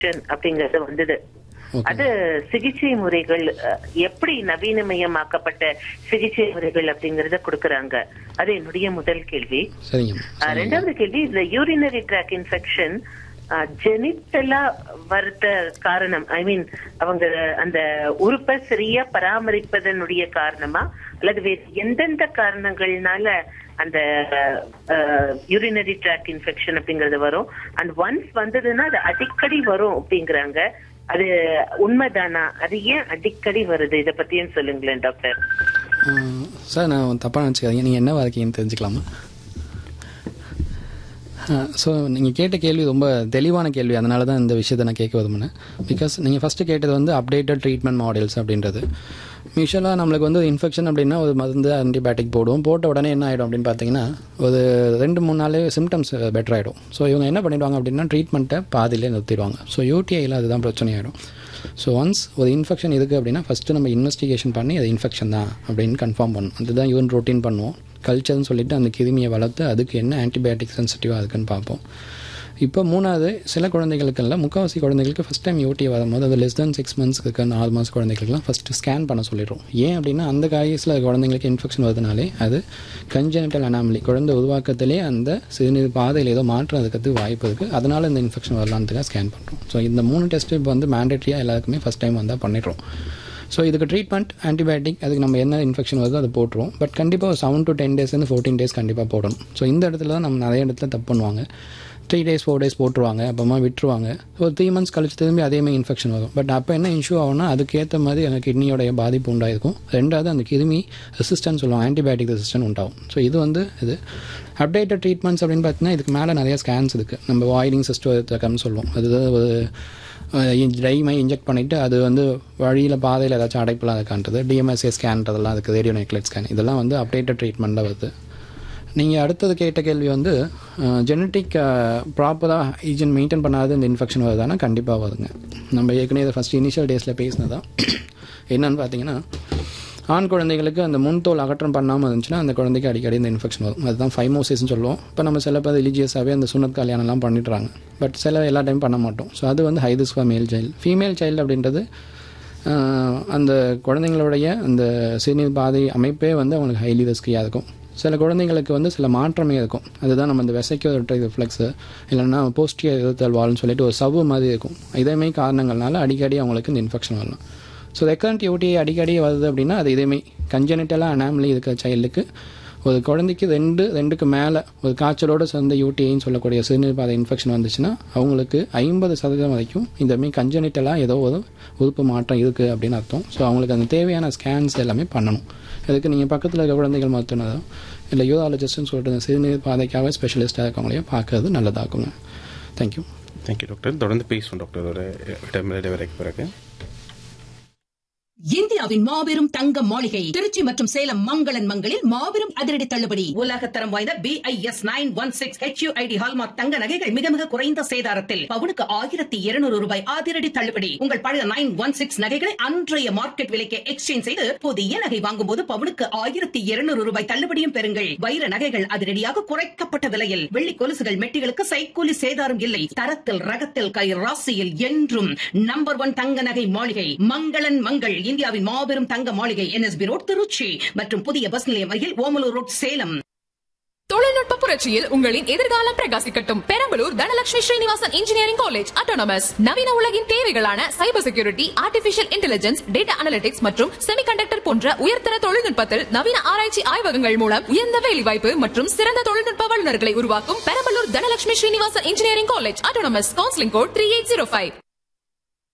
அப்படிங்கறது வந்தது அது சிகிச்சை முறைகள் அஹ், எப்படி நவீனமயமாக்கப்பட்ட சிகிச்சை முறைகள் அப்படிங்கறத கொடுக்கறாங்க அது என்னுடைய முதல் கேள்வி சரிங்க அஹ், ரெண்டாவது கேள்வி இந்த யூரினரி ட்ராக் இன்ஃபெக்ஷன் ஜெனிட்டலா வரத காரணம் ஐ மீன் அவங்க அந்த உறுப்பை சரியா பராமரிப்பதனுடைய காரணமா அல்லது வேறு எந்தெந்த காரணங்கள்னால அந்த யூரினரி ட்ராக் இன்ஃபெக்ஷன் அப்படிங்கறது வரும் அண்ட் ஒன்ஸ் வந்ததுன்னா அது அடிக்கடி வரும் அப்படிங்கறாங்க அது உண்மைதானா அது ஏன் அடிக்கடி வருது இத பத்தியும் சொல்லுங்களேன் டாக்டர் சார் நான் தப்பாக நினச்சிக்காதீங்க நீங்கள் என்னவா இருக்கீங்கன்னு தெரிஞ்சுக்கலாமா ஸோ நீங்கள் கேட்ட கேள்வி ரொம்ப தெளிவான கேள்வி அதனால தான் இந்த விஷயத்தை நான் கேட்க விரும்பினேன் பிகாஸ் நீங்கள் ஃபஸ்ட்டு கேட்டது வந்து அப்டேட்டட் ட்ரீட்மெண்ட் மாடல்ஸ் அப்படின்றது யூஸ்வலாக நம்மளுக்கு வந்து இன்ஃபெக்ஷன் அப்படின்னா ஒரு மருந்து ஆன்டிபயோட்டிக் போடுவோம் போட்ட உடனே என்ன ஆகிடும் அப்படின்னு பார்த்தீங்கன்னா ஒரு ரெண்டு மூணு நாளே சிம்டம்ஸ் பெட்டர் ஆகிடும் ஸோ இவங்க என்ன பண்ணிடுவாங்க அப்படின்னா ட்ரீட்மெண்ட்டை பாதியிலே நிறுத்திடுவாங்க ஸோ யூடிஐயில் அதுதான் பிரச்சனையாயிடும் ஸோ ஒன்ஸ் ஒரு இன்ஃபெக்ஷன் இருக்குது அப்படின்னா ஃபஸ்ட்டு நம்ம இன்வெஸ்டிகேஷன் பண்ணி அது இன்ஃபெக்ஷன் தான் அப்படின்னு கன்ஃபார்ம் பண்ணணும் அதுதான் யூன் ரொட்டீன் பண்ணுவோம் கல்ச்சர்னு சொல்லிட்டு அந்த கிருமியை வளர்த்து அதுக்கு என்ன ஆன்டிபயோட்டிக் சென்சிட்டிவாக இருக்குன்னு பார்ப்போம் இப்போ மூணாவது சில குழந்தைகளுக்கெல்லாம் முக்கால்வாசி குழந்தைகளுக்கு ஃபஸ்ட் டைம் யூடி வரும்போது அது லெஸ் தென் சிக்ஸ் மந்த்ஸ்க்கு இருக்க நாலு மாதம் குழந்தைகளுக்குலாம் ஃபஸ்ட்டு ஸ்கேன் பண்ண சொல்லிடுறோம் ஏன் அப்படின்னா அந்த காயஸில் குழந்தைங்களுக்கு இன்ஃபெக்ஷன் வருதுனாலே அது கன்ஜெனிட்டல் அனாமலி குழந்தை உருவாக்கத்திலே அந்த சிறுநீர் பாதையில் ஏதோ மாற்றம் அதுக்கு வாய்ப்பு இருக்குது அதனால இந்த இன்ஃபெக்ஷன் வரலான்ட்டு ஸ்கேன் பண்ணுறோம் ஸோ இந்த மூணு டெஸ்ட் இப்போ வந்து மேண்டேட்ரியாக எல்லாருக்குமே ஃபஸ்ட் டைம் வந்தால் பண்ணிடுறோம் ஸோ இதுக்கு ட்ரீட்மெண்ட் ஆன்டிபயோட்டிக் அதுக்கு நம்ம என்ன இன்ஃபெக்ஷன் வருதோ அதை போட்டுருவோம் பட் கண்டிப்பாக செவன் டு டென் டேஸ்லேருந்து ஃபோர்டீன் டேஸ் கண்டிப்பாக போடணும் ஸோ இந்த இடத்துல தான் நம்ம நிறைய இடத்துல தப்பு பண்ணுவாங்க த்ரீ டேஸ் ஃபோர் டேஸ் போட்டுருவாங்க அப்புறமா விட்டுருவாங்க ஒரு த்ரீ மந்த்ஸ் கழிச்சு திரும்பி அதேமாதிரி இன்ஃபெக்ஷன் வரும் பட் அப்போ என்ன இஷ்யூ ஆகும்னா அதுக்கேற்ற மாதிரி அந்த கிட்னியோடைய பாதிப்பு உண்டாயிருக்கும் ரெண்டாவது அந்த கிருமி ரெசிஸ்டன்ஸ் சொல்லுவோம் ஆன்டிபயோட்டிக் ரெசிஸ்டன்ட் உண்டாகும் ஸோ இது வந்து இது அப்டேட்டட் ட்ரீட்மெண்ட்ஸ் அப்படின்னு பார்த்தீங்கன்னா இதுக்கு மேலே நிறைய ஸ்கேன்ஸ் இருக்குது நம்ம வாய்டிங் சிஸ்டம் சொல்லுவோம் அது ஒரு ட்ரைமை இன்ஜெக்ட் பண்ணிவிட்டு அது வந்து வழியில் பாதையில் ஏதாச்சும் அடைப்புலாம் அதை காட்டுறது டிஎம்எஸ்ஏ ஸ்கேன்றதெல்லாம் அதுக்கு ரேடியோ நியூக்ளைட் ஸ்கேன் இதெல்லாம் வந்து அப்டேட்டட் ட்ரீட்மெண்ட்டில் வருது நீங்கள் அடுத்தது கேட்ட கேள்வி வந்து ஜெனட்டிக் ப்ராப்பராக ஹைஜன் மெயின்டைன் பண்ணாத இந்த இன்ஃபெக்ஷன் வருதானா கண்டிப்பாக வருங்க நம்ம ஏற்கனவே இதை ஃபஸ்ட் இனிஷியல் டேஸில் பேசினதான் என்னன்னு பார்த்தீங்கன்னா ஆண் குழந்தைகளுக்கு அந்த முன்தோல் அகற்றம் பண்ணாமல் இருந்துச்சுன்னா அந்த குழந்தைக்கு அடிக்கடி இந்த இன்ஃபெக்ஷன் வரும் அதுதான் ஃபைமோசிஸ்னு சொல்லுவோம் இப்போ நம்ம சில பேர் ரிலீஜியஸாகவே அந்த சுனத் கல்யாணம்லாம் பண்ணிடுறாங்க பட் சில எல்லா டைம் பண்ண மாட்டோம் ஸோ அது வந்து ஹைதிஸ் for male child female child அப்படின்றது ஆஹ், அந்த குழந்தைங்களுடைய அந்த சிறுநீர் பாதை அமைப்பே வந்து அவங்களுக்கு ஹைலி ரிஸ்கியாக இருக்கும் சில குழந்தைங்களுக்கு வந்து சில மாற்றமே இருக்கும் அதுதான் நம்ம இந்த வெசைக்கோ ரிஃப்ளெக்ஸு இல்லைன்னா போஸ்டியர் இருத்தல் வால்னு சொல்லிட்டு ஒரு சவ்வு மாதிரி இருக்கும் இதேமே காரணங்கள்னால அடிக்கடி அவங்களுக்கு இந்த இன்ஃபெக்ஷன் வரலாம் ஸோ ரெக்கரண்ட் யூடிஐ அடிக்கடி வருது அப்படின்னா அது இதேமே கஞ்சனிட்டலாக அனாமலி இருக்கிற சைல்டுக்கு ஒரு குழந்தைக்கு ரெண்டு ரெண்டுக்கு மேலே ஒரு காய்ச்சலோடு சேர்ந்த யூடிஐன்னு சொல்லக்கூடிய சிறுநீர் பாதை இன்ஃபெக்ஷன் வந்துச்சுன்னா அவங்களுக்கு ஐம்பது சதவீதம் வரைக்கும் இந்த மாதிரி கஞ்சனிட்டலாக ஏதோ ஒரு உறுப்பு மாற்றம் இருக்குது அப்படின்னு அர்த்தம் ஸோ அவங்களுக்கு அந்த தேவையான ஸ்கேன்ஸ் எல்லாமே பண்ணணும் அதுக்கு நீங்கள் பக்கத்தில் இருக்க குழந்தைகள் மருத்துவனதோ இல்லை யூதாலஜிஸ்ட்னு சொல்லிட்டு இந்த சிறுநீர் பாதைக்காக ஸ்பெஷலிஸ்ட்டாக இருக்கவங்களையும் பார்க்கறது நல்லதாக்குங்க தேங்க்யூ தேங்க்யூ டாக்டர் தொடர்ந்து பேசுவோம் டாக்டர் ஒரு இடைவெளி வரைக்கும் பிறகு இந்தியாவின் மாபெரும் தங்க மாளிகை திருச்சி மற்றும் சேலம் மங்களன் மங்களில் மாபெரும் அதிரடி தள்ளுபடி உலகத்தரம் வாய்ந்த B I S nine one six HUID hallmark தங்க நகைகள் மிக மிக குறைந்த சேதாரத்தில் பவுனுக்கு ஆயிரத்தி இருநூறு ரூபாய் அதிரடி தள்ளுபடி உங்கள் பழைய நைன் ஒன் சிக்ஸ் நகைகளை அன்றைய மார்க்கெட் விலைக்கு எக்ஸ்சேஞ்ச் செய்து புதிய நகை வாங்கும் போது பவுனுக்கு ஆயிரத்தி இருநூறு ரூபாய் தள்ளுபடியும் பெறுங்கள் வைர நகைகள் அதிரடியாக குறைக்கப்பட்ட விலையில் வெள்ளி கொலுசுகள் மெட்டிகளுக்கு சைக்கூலி சேதாரம் இல்லை தரத்தில் ரகத்தில் கை ராசியில் என்றும் நம்பர் ஒன் தங்க நகை மாளிகை மங்களன் மங்கள் இந்தியாவின் மாபெரும் தங்க மாளிகை என்எஸ்பி ரோட் திருச்சி மற்றும் புதிய பஸ் நிலையம் அருகில் ஓமலூர் ரோட் சேலம் தொழில்நுட்ப புரட்சியில் உங்களின் எதிர்காலம் பிரகாசிக்கட்டும் Perambalur Dhanalakshmi Srinivasan engineering college autonomous நவீன உலகின் தேவைகளான cyber security artificial intelligence data analytics மற்றும் செமிகண்டக்டர் போன்ற உயர்தர தொழில்நுட்பத்தில் நவீன ஆராய்ச்சி ஆய்வகங்கள் மூலம் உயர்ந்த வேலைவாய்ப்பு மற்றும் சிறந்த தொழில்நுட்ப வல்லுநர்களை உருவாக்கும் Perambalur Dhanalakshmi Srinivasan engineering college autonomous counselling code three eight zero five